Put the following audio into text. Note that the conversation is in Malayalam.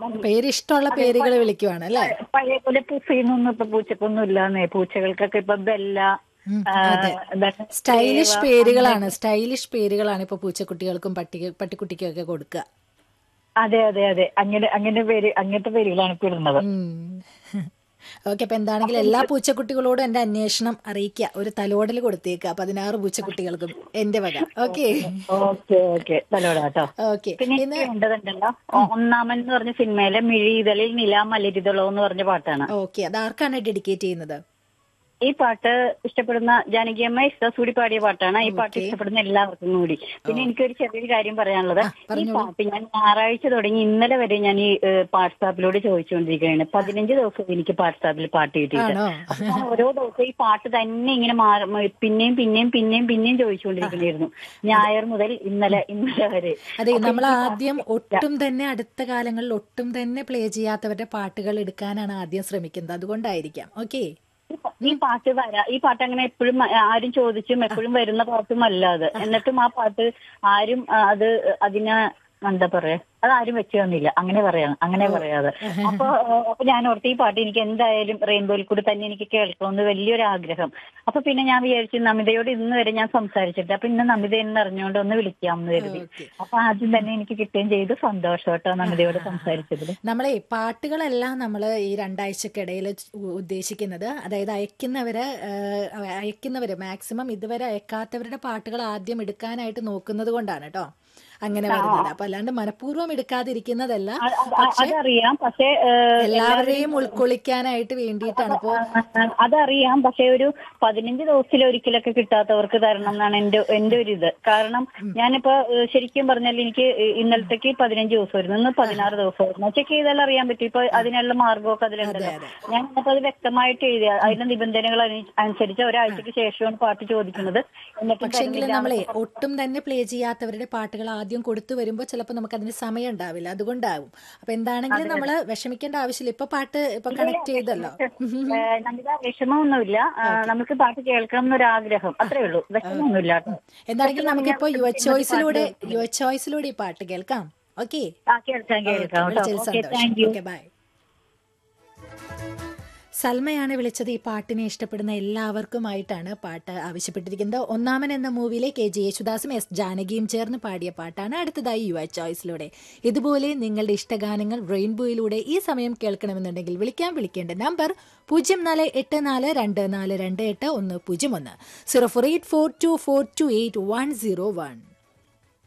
പേരിഷ്ടമുള്ള പേരുകൾ വിളിക്കുവാണ് അല്ലേ പഴയ പോലെ പുസീന്നൊന്നും ഇപ്പൊ പൂച്ചക്കൊന്നും ഇല്ലാന്നേ പൂച്ചകൾക്കൊക്കെ ഇപ്പൊ ബെല്ല ഉം, ആ, അതെ എന്താണ് സ്റ്റൈലിഷ് പേരുകളാണ് സ്റ്റൈലിഷ് പേരുകളാണ് ഇപ്പൊ പൂച്ചക്കുട്ടികൾക്കും പട്ടി പട്ടിക്കുട്ടിക്കും ഒക്കെ കൊടുക്കുക അതെ അതെ അതെ അങ്ങനെ അങ്ങനെ പേര് അങ്ങനത്തെ പേരുകളാണ് ഇപ്പൊ ഇടുന്നത് ഓക്കെ അപ്പൊ എന്താണെങ്കിലും എല്ലാ പൂച്ചക്കുട്ടികളോടും എന്റെ അന്വേഷണം അറിയിക്കുക ഒരു തലോടൽ കൊടുത്തേക്കുക പതിനാറ് പൂച്ചക്കുട്ടികൾക്കും എന്റെ വക ഓക്കെ ഓക്കെ ഓക്കെ തലോടാട്ടോ ഓക്കെ പിന്നെ ഇന്ന് എനിക്ക് വേണ്ടതുണ്ടല്ലോ ഒന്നാമൻ എന്ന് പറഞ്ഞ സിനിമയിലെ മിഴിയിതളിൽ നില മലരിതളോ എന്ന് പറഞ്ഞ പാട്ടാണ് ഓക്കെ അത് ആർക്കാണ് ഡെഡിക്കേറ്റ് ചെയ്യുന്നത് ഈ പാട്ട് ഇഷ്ടപ്പെടുന്ന ജാനകിയമ്മ ഇഷ്ടസ് കൂടി പാടിയ പാട്ടാണ് ഈ പാട്ട് ഇഷ്ടപ്പെടുന്ന എല്ലാവർക്കും കൂടി പിന്നെ എനിക്കൊരു ചെറിയൊരു കാര്യം പറയാനുള്ളത് ഈ പാട്ട് ഞാൻ ഞായറാഴ്ച തുടങ്ങി ഇന്നലെ വരെ ഞാൻ ഈ വാട്സാപ്പിലൂടെ ചോദിച്ചുകൊണ്ടിരിക്കുകയാണ് പതിനഞ്ച് ദിവസം എനിക്ക് വാട്സാപ്പിൽ പാട്ട് കിട്ടിയിട്ട് ആണോ അപ്പൊ ഞാൻ ഓരോ ദിവസവും ഈ പാട്ട് തന്നെ ഇങ്ങനെ മാറി പിന്നെയും പിന്നെയും പിന്നെയും പിന്നെയും ചോദിച്ചുകൊണ്ടിരിക്കുകയായിരുന്നു ഞായർ മുതൽ ഇന്നലെ ഇന്നലെ വരെ അതെ നമ്മൾ ആദ്യം ഒട്ടും തന്നെ അടുത്ത കാലങ്ങളിൽ ഒട്ടും തന്നെ പ്ലേ ചെയ്യാത്തവരുടെ പാട്ടുകൾ എടുക്കാനാണ് ആദ്യം ശ്രമിക്കുന്നത് അതുകൊണ്ടായിരിക്കാം ഓക്കെ ഈ പാട്ട് വരാ ഈ പാട്ട് അങ്ങനെ എപ്പോഴും ആരും ചോദിച്ചും എപ്പോഴും വരുന്ന പാട്ടും അല്ല അത് എന്നിട്ടും ആ പാട്ട് ആരും ആ, അത് അതിനെ എന്താ പറയാ അത് ആരും വെച്ച് തന്നില്ല അങ്ങനെ പറയാം അങ്ങനെ പറയാതെ അപ്പൊ ആ, അപ്പൊ ഞാൻ ഓർത്ത് ഈ പാട്ട് എനിക്ക് എന്തായാലും റെയിൻബോയിൽ കൂടി തന്നെ എനിക്ക് കേൾക്കണമെന്ന് വലിയൊരു ആഗ്രഹം അപ്പൊ പിന്നെ ഞാൻ വിചാരിച്ചു നമിതയോട് ഇന്ന് വരെ ഞാൻ സംസാരിച്ചിട്ട് അപ്പൊ ഇന്ന് നമിത എന്ന് അറിഞ്ഞുകൊണ്ട് ഒന്ന് വിളിക്കാമെന്ന് കരുതി ഓക്കെ അപ്പൊ ആദ്യം തന്നെ എനിക്ക് കിട്ടുകയും ചെയ്തു സന്തോഷം കേട്ടോ നമിതയോട് സംസാരിച്ചതിൽ നമ്മളെ പാട്ടുകളെല്ലാം നമ്മൾ ഈ രണ്ടാഴ്ചക്കിടയിൽ ഉദ്ദേശിക്കുന്നത് അതായത് അയക്കുന്നവര് ആ, അയക്കുന്നവര് മാക്സിമം ഇതുവരെ അയക്കാത്തവരുടെ പാട്ടുകൾ ആദ്യം എടുക്കാനായിട്ട് നോക്കുന്നത് കൊണ്ടാണ് കേട്ടോ അങ്ങനെ വരുന്നത് അപ്പൊ അല്ലാണ്ട് മനഃപൂർവ്വം എടുക്കാതിരിക്കുന്നതല്ല അ- അ- അതറിയാം പക്ഷേ ഏ, എല്ലാവരെയും ഉൾക്കൊള്ളിക്കാനായിട്ട് വേണ്ടിയിട്ടാണ് അപ്പോ അതറിയാം പക്ഷെ ഒരു പതിനഞ്ച് ദിവസത്തിൽ ഒരിക്കലൊക്കെ കിട്ടാത്തവർക്ക് തരണം എന്നാണ് എന്റെ എന്റെ ഒരു ഇത് കാരണം ഞാനിപ്പോ ഏഹ്, ശരിക്കും പറഞ്ഞാൽ എനിക്ക് ഇന്നലത്തേക്ക് പതിനഞ്ച് ദിവസമായിരുന്നു ഇന്ന് പതിനാറ് ദിവസമായിരുന്നു ചെക്ക് ചെയ്താൽ അറിയാൻ പറ്റും ഇപ്പൊ അതിനുള്ള മാർഗമൊക്കെ അതിലുണ്ടല്ലോ അതെ. ഞാൻ ഇന്നപ്പോ അത് വ്യക്തമായിട്ട് എഴുതിയ അതിന്റെ നിബന്ധനകൾ അനു- അനുസരിച്ച് ഒരാഴ്ചക്ക് ശേഷമാണ് പാട്ട് ചോദിക്കുന്നത് എന്നിട്ടും പക്ഷെങ്കിലും തരുന്നില്ല നമ്മളെ ഒട്ടും തന്നെ പ്ലേ ചെയ്യാത്തവരുടെ പാട്ടുകൾ ആദ്യം കൊടുത്തു വരുമ്പോൾ ചിലപ്പോൾ നമുക്ക് അതിന് സമയം ഉണ്ടാവില്ല അതുകൊണ്ടാവും അപ്പൊ എന്താണെങ്കിലും നമ്മൾ വിഷമിക്കേണ്ട ആവശ്യമില്ല ഇപ്പൊ പാട്ട് ഇപ്പൊ കണക്ട് ചെയ്തല്ലോ ഏഹ്, നമിത വിഷമമൊന്നുമില്ല ആ, നമുക്ക് പാട്ട് കേൾക്കണം എന്നൊരു ആഗ്രഹം അത്രേ ഉള്ളൂ വിഷമമൊന്നുമില്ല കേട്ടോ എന്താണെങ്കിലും നമുക്കിപ്പോ യുവർ ചോയ്സിലൂടെ യുവർ ചോയ്സിലൂടെ ഈ പാട്ട് കേൾക്കാം ഓക്കെ ആ കേൾക്കാം കേൾക്കാം കേട്ടോ okay thank you okay bye സൽമയാണ് വിളിച്ചത് ഈ പാട്ടിനെ ഇഷ്ടപ്പെടുന്ന എല്ലാവർക്കുമായിട്ടാണ് പാട്ട് ആവശ്യപ്പെട്ടിരിക്കുന്നത് ഒന്നാമൻ എന്ന മൂവിയിലെ കെ ജി യേശുദാസും എസ് ജാനകിയും ചേർന്ന് പാടിയ പാട്ടാണ് അടുത്തതായി യുവ ചോയ്സിലൂടെ ഇതുപോലെ നിങ്ങളുടെ ഇഷ്ടഗാനങ്ങൾ റെയിൻബോയിലൂടെ ഈ സമയം കേൾക്കണമെന്നുണ്ടെങ്കിൽ വിളിക്കാൻ വിളിക്കേണ്ട നമ്പർ പൂജ്യം നാല് എട്ട് നാല് രണ്ട് നാല് രണ്ട് എട്ട് ഒന്ന് പൂജ്യം ഒന്ന് zero four eight four two four two eight one zero one